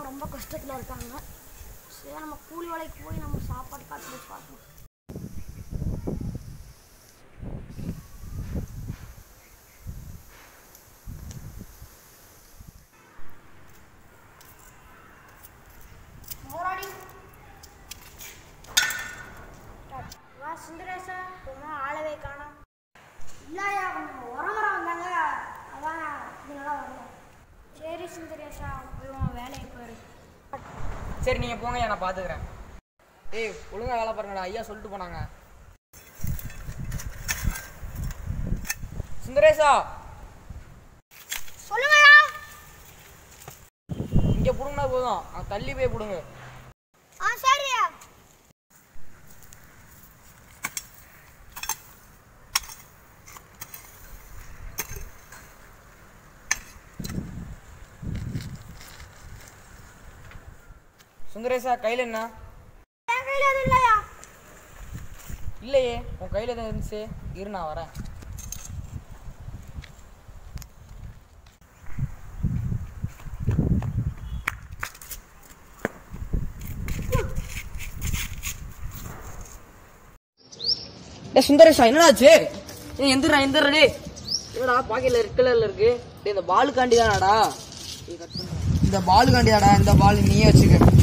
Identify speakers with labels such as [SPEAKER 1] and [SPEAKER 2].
[SPEAKER 1] ரொம்ப கஷ்டத்தில் இருக்காங்க சரி நம்ம கூலி வேலைக்கு போய் நம்ம சாப்பாடு காட்டு வச்சு பார்க்கணும் மோராடி வா சுந்தரேசா ரொம்ப ஆளவே காணோம் இல்லையா கொஞ்சம் உரமரம் வந்தாங்க அதான் இதனால வரல சரி சுந்தரேசா போய் உன் வேலையை போயிரு
[SPEAKER 2] சரி நீங்கள் போங்க நான் பார்த்துக்கிறேன் ஏய் ஒழுங்கா வேலை பாருங்கடா ஐயா சொல்லிட்டு போனாங்க சுந்தரேசா
[SPEAKER 1] சொல்லுங்கயா
[SPEAKER 2] இங்கே பிடுங்கினா போதும் அங்க தள்ளி போய் பிடுங்க
[SPEAKER 1] ஆ சரியா
[SPEAKER 2] சுந்தரேசா கையில் என்ன
[SPEAKER 1] என் கையில் எதுவும் இல்லையா
[SPEAKER 2] இல்லையே உன் கையில் எதுவும் இருந்துச்சு இரு நான் வரேன் டே சுந்தரேஷா என்னடாச்சு ஏ எந்திரா எந்திரா டே என்னடா பாக்கெட்ல ரெட் கலர்ல இருக்கு டேய் இந்த பாலுக்காண்டி தானாடா இந்த பாலுக்காண்டி தாடா இந்த பால் நீயே வச்சுக்க